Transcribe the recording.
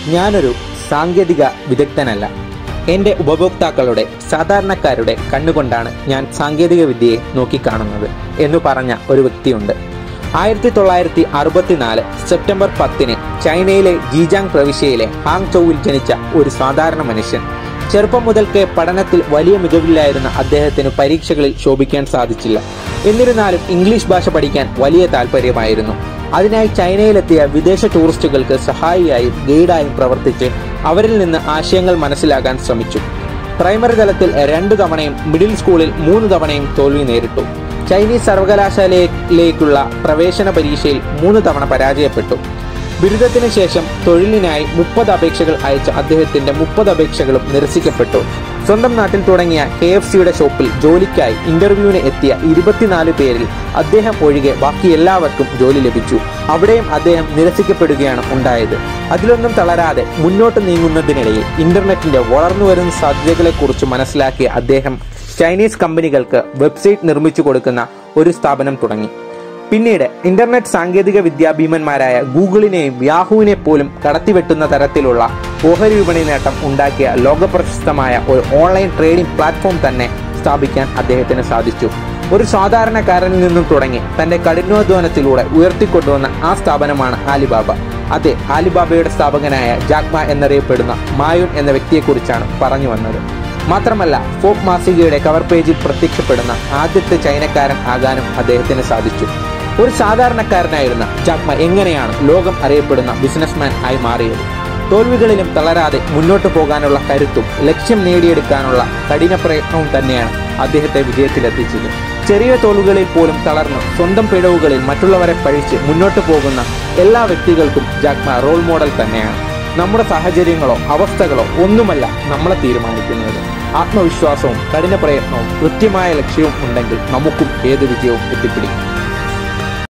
ഞാനൊരു സാങ്കേതിക വിദഗ്ധനല്ല എൻ്റെ ഉപഭോക്താക്കളുടെ സാധാരണക്കാരുടെ കണ്ണുകൊണ്ടാണ് ഞാൻ സാങ്കേതിക വിദ്യയെ നോക്കിക്കാണുന്നത് എന്ന് പറഞ്ഞ ഒരു വ്യക്തിയുണ്ട് ആയിരത്തി തൊള്ളായിരത്തി അറുപത്തിനാല് സെപ്റ്റംബർ പത്തിന് ചൈനയിലെ ജീജാങ് പ്രവിശ്യയിലെ ഹാങ് ചൗവിൽ ജനിച്ച ഒരു സാധാരണ മനുഷ്യൻ ചെറുപ്പം മുതൽക്കേ പഠനത്തിൽ വലിയ മികവില്ലായിരുന്ന അദ്ദേഹത്തിന് പരീക്ഷകളിൽ ശോഭിക്കാൻ സാധിച്ചില്ല എന്നിരുന്നാലും ഇംഗ്ലീഷ് ഭാഷ പഠിക്കാൻ വലിയ താല്പര്യമായിരുന്നു അതിനായി ചൈനയിലെത്തിയ വിദേശ ടൂറിസ്റ്റുകൾക്ക് സഹായിയായും ഗൈഡായും പ്രവർത്തിച്ച് അവരിൽ നിന്ന് ആശയങ്ങൾ മനസ്സിലാക്കാൻ ശ്രമിച്ചു പ്രൈമറി തലത്തിൽ രണ്ടു തവണയും മിഡിൽ സ്കൂളിൽ മൂന്ന് തവണയും തോൽവി നേരിട്ടു ചൈനീസ് സർവകലാശാലയിലേക്കുള്ള പ്രവേശന പരീക്ഷയിൽ മൂന്ന് തവണ പരാജയപ്പെട്ടു ബിരുദത്തിന് ശേഷം തൊഴിലിനായി മുപ്പത് അപേക്ഷകൾ അയച്ച അദ്ദേഹത്തിന്റെ മുപ്പത് അപേക്ഷകളും നിരസിക്കപ്പെട്ടു സ്വന്തം നാട്ടിൽ തുടങ്ങിയ കെ എഫ് സിയുടെ ഷോപ്പിൽ ജോലിക്കായി ഇന്റർവ്യൂവിന് എത്തിയ ഇരുപത്തിനാല് പേരിൽ അദ്ദേഹം ഒഴികെ ബാക്കി എല്ലാവർക്കും ജോലി ലഭിച്ചു അവിടെയും അദ്ദേഹം നിരസിക്കപ്പെടുകയാണ് ഉണ്ടായത് അതിലൊന്നും തളരാതെ മുന്നോട്ട് നീങ്ങുന്നതിനിടയിൽ ഇന്റർനെറ്റിന്റെ വളർന്നു വരുന്ന സാധ്യതകളെക്കുറിച്ച് മനസ്സിലാക്കിയ അദ്ദേഹം ചൈനീസ് കമ്പനികൾക്ക് വെബ്സൈറ്റ് നിർമ്മിച്ചു കൊടുക്കുന്ന ഒരു സ്ഥാപനം തുടങ്ങി പിന്നീട് ഇന്റർനെറ്റ് സാങ്കേതിക വിദ്യാ ഭീമന്മാരായ ഗൂഗിളിനെയും യാഹുവിനെ പോലും കടത്തിവെട്ടുന്ന തരത്തിലുള്ള ഓഹരി വിപണി നേട്ടം ഉണ്ടാക്കിയ ലോകപ്രശസ്തമായ ഒരു ഓൺലൈൻ ട്രേഡിംഗ് പ്ലാറ്റ്ഫോം തന്നെ സ്ഥാപിക്കാൻ അദ്ദേഹത്തിന് സാധിച്ചു ഒരു സാധാരണക്കാരനിൽ നിന്നും തുടങ്ങി തന്റെ കഠിനാധ്വാനത്തിലൂടെ ഉയർത്തിക്കൊണ്ടുവന്ന ആ സ്ഥാപനമാണ് ആലിബാബ അതെ ആലിബാബയുടെ സ്ഥാപകനായ ജാക്മ എന്നറിയപ്പെടുന്ന മായുൻ എന്ന വ്യക്തിയെക്കുറിച്ചാണ് പറഞ്ഞു വന്നത് മാത്രമല്ല ഫോക്ക് മാസികയുടെ കവർ പേജിൽ പ്രത്യക്ഷപ്പെടുന്ന ആദ്യത്തെ ചൈനക്കാരൻ ആകാനും അദ്ദേഹത്തിന് സാധിച്ചു ഒരു സാധാരണക്കാരനായിരുന്ന ജാക്മ എങ്ങനെയാണ് ലോകം അറിയപ്പെടുന്ന ബിസിനസ്മാൻ ആയി മാറിയത് തോൽവികളിലും തളരാതെ മുന്നോട്ട് പോകാനുള്ള കരുത്തും ലക്ഷ്യം നേടിയെടുക്കാനുള്ള കഠിന പ്രയത്നവും തന്നെയാണ് അദ്ദേഹത്തെ വിജയത്തിലെത്തിച്ചത് ചെറിയ തോൽവികളിൽ പോലും തളർന്ന് സ്വന്തം പിഴവുകളിൽ മറ്റുള്ളവരെ പഴിച്ച് മുന്നോട്ട് പോകുന്ന എല്ലാ വ്യക്തികൾക്കും ജാക്മ റോൾ മോഡൽ തന്നെയാണ് നമ്മുടെ സാഹചര്യങ്ങളോ അവസ്ഥകളോ ഒന്നുമല്ല നമ്മളെ തീരുമാനിക്കുന്നത് ആത്മവിശ്വാസവും കഠിന പ്രയത്നവും കൃത്യമായ ലക്ഷ്യവും ഉണ്ടെങ്കിൽ നമുക്കും ഏത് വിജയവും എത്തിപ്പിടിക്കും